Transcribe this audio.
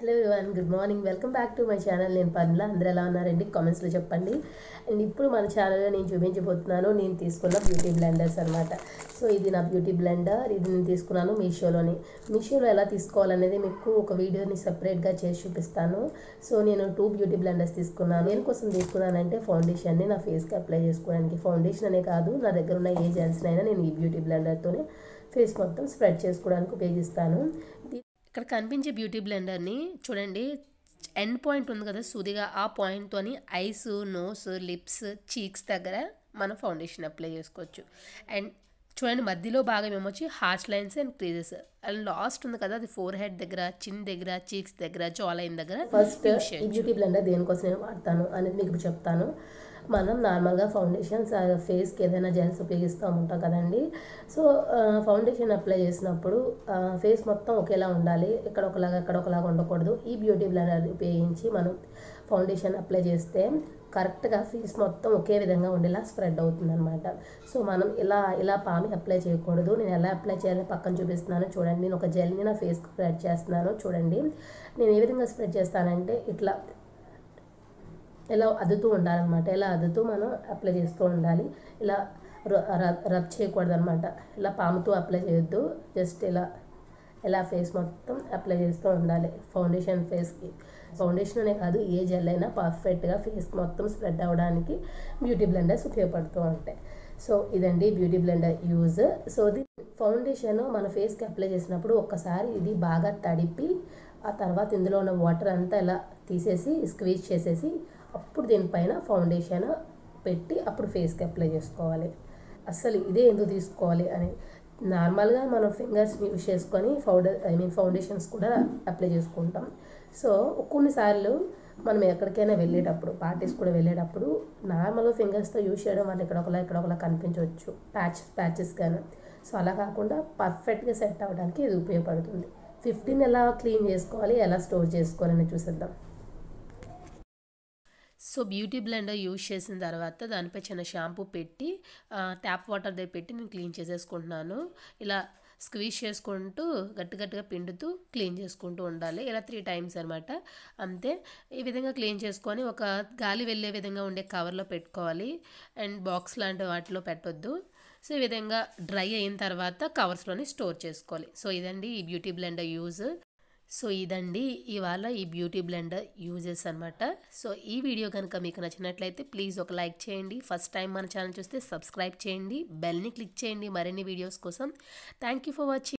hello one good morning welcome back to my channel నేను పనుల అందరూ ఎలా ఉన్నారండి కామెంట్స్లో చెప్పండి అండ్ ఇప్పుడు మన ఛానల్లో నేను చూపించబోతున్నాను నేను తీసుకున్న బ్యూటీ బ్లెండర్స్ అనమాట సో ఇది నా బ్యూటీ బ్లెండర్ ఇది నేను తీసుకున్నాను మీషోలోని మీషోలో ఎలా తీసుకోవాలనేది మీకు ఒక వీడియోని సపరేట్గా చేసి చూపిస్తాను సో నేను టూ బ్యూటీ బ్లెండర్స్ తీసుకున్నాను దేనికోసం తీసుకున్నానంటే ఫౌండేషన్ని నా ఫేస్కి అప్లై చేసుకోవడానికి ఫౌండేషన్ అనే కాదు నా దగ్గర ఉన్న ఏ జెల్స్ని అయినా నేను ఈ బ్యూటీ బ్లెండర్తోనే ఫేస్ మొత్తం స్ప్రెడ్ చేసుకోవడానికి ఉపయోగిస్తాను ఇక్కడ కనిపించే బ్యూటీ బ్లెండర్ని చూడండి ఎండ్ పాయింట్ ఉంది కదా సూదిగా ఆ పాయింట్తోని ఐస్ నోస్ లిప్స్ చీక్స్ దగ్గర మనం ఫౌండేషన్ అప్లై చేసుకోవచ్చు అండ్ చూడండి మధ్యలో భాగం ఏమొచ్చి harsh lines and creases and last ఉంది కదా అది ఫోర్ హెడ్ దగ్గర చిన్ దగ్గర చీక్స్ దగ్గర జా లైన్ దగ్గర ఫస్ట్ ఈ బ్యూటీ బ్లెండర్ దేనికోసం నేను వాడతాను అనేది మీకు చెప్తాను మనం నార్మల్గా ఫౌండేషన్ ఫేస్కి ఏదైనా జెల్స్ ఉపయోగిస్తూ ఉంటాం కదండి సో ఫౌండేషన్ అప్లై చేసినప్పుడు ఫేస్ మొత్తం ఒకేలా ఉండాలి ఇక్కడ ఒకలాగా ఇక్కడ ఒకలాగా ఉండకూడదు ఈ బ్యూటీ బ్లెండర్ ఉపయోగించి మనం ఫౌండేషన్ అప్లై చేస్తే కరెక్ట్గా ఫేస్ మొత్తం ఒకే విధంగా ఉండేలా స్ప్రెడ్ అవుతుంది అనమాట సో మనం ఇలా ఇలా పామి అప్లై చేయకూడదు నేను ఎలా అప్లై చేయాలని పక్కన చూపిస్తున్నాను చూడండి నేను ఒక జెల్ని నా ఫేస్కి స్ప్రెడ్ చేస్తున్నాను చూడండి నేను ఏ విధంగా స్ప్రెడ్ చేస్తానంటే ఇట్లా ఇలా అద్దుతూ ఉండాలన్నమాట ఇలా అద్దుతూ మనం అప్లై చేస్తూ ఉండాలి ఇలా రబ్ చేయకూడదు అనమాట ఇలా పాముతూ అప్లై చేయొద్దు జస్ట్ ఇలా ఇలా ఫేస్ మొత్తం అప్లై చేస్తూ ఉండాలి ఫౌండేషన్ ఫేస్కి ఫౌండేషన్ అనే కాదు ఏ జెల్ అయినా పర్ఫెక్ట్గా ఫేస్ మొత్తం స్ప్రెడ్ అవ్వడానికి బ్యూటీ బ్లెండర్స్ ఉపయోగపడుతూ ఉంటాయి సో ఇదండి బ్యూటీ బ్లెండర్ యూజ్ సో ఇది ఫౌండేషన్ మన ఫేస్కి అప్లై చేసినప్పుడు ఒక్కసారి ఇది బాగా తడిపి ఆ తర్వాత ఇందులో ఉన్న వాటర్ అంతా ఇలా తీసేసి స్క్వీజ్ చేసేసి అప్పుడు దీనిపైన ఫౌండేషన్ పెట్టి అప్పుడు ఫేస్కి అప్లై చేసుకోవాలి అసలు ఇదే ఎందుకు తీసుకోవాలి అని నార్మల్గా మనం ఫింగర్స్ని యూజ్ చేసుకొని పౌడర్ ఐ మీన్ ఫౌండేషన్స్ కూడా అప్లై చేసుకుంటాం సో కొన్నిసార్లు మనం ఎక్కడికైనా వెళ్ళేటప్పుడు పార్టీస్ కూడా వెళ్ళేటప్పుడు నార్మల్గా ఫింగర్స్తో యూజ్ చేయడం వల్ల ఇక్కడ ఒకలా ఇక్కడ ఒకలా కనిపించవచ్చు ప్యాచ్ ప్యాచెస్ కానీ సో అలా కాకుండా పర్ఫెక్ట్గా సెట్ అవ్వడానికి ఇది ఉపయోగపడుతుంది ఫిఫ్టీన్ ఎలా క్లీన్ చేసుకోవాలి ఎలా స్టోర్ చేసుకోవాలని చూసేద్దాం సో బ్యూటీ బ్లెండర్ యూజ్ చేసిన తర్వాత దానిపై చిన్న షాంపూ పెట్టి ట్యాప్ వాటర్ దగ్గర పెట్టి నేను క్లీన్ చేసేసుకుంటున్నాను ఇలా స్క్వీజ్ చేసుకుంటూ గట్టి గట్టిగా పిండుతూ క్లీన్ చేసుకుంటూ ఉండాలి ఇలా త్రీ టైమ్స్ అనమాట అంతే ఈ విధంగా క్లీన్ చేసుకొని ఒక గాలి వెళ్ళే విధంగా ఉండే కవర్లో పెట్టుకోవాలి అండ్ బాక్స్ లాంటి వాటిలో పెట్టొద్దు సో ఈ విధంగా డ్రై అయిన తర్వాత కవర్స్లోని స్టోర్ చేసుకోవాలి సో ఇదండి ఈ బ్యూటీ బ్లెండర్ యూజ్ సో ఇదండి ఇవాళ ఈ బ్యూటీ బ్లెండర్ యూజెస్ అనమాట సో ఈ వీడియో కనుక మీకు నచ్చినట్లయితే ప్లీజ్ ఒక లైక్ చేయండి ఫస్ట్ టైం మన ఛానల్ చూస్తే సబ్స్క్రైబ్ చేయండి బెల్ని క్లిక్ చేయండి మరిన్ని వీడియోస్ కోసం థ్యాంక్ యూ ఫర్ వాచింగ్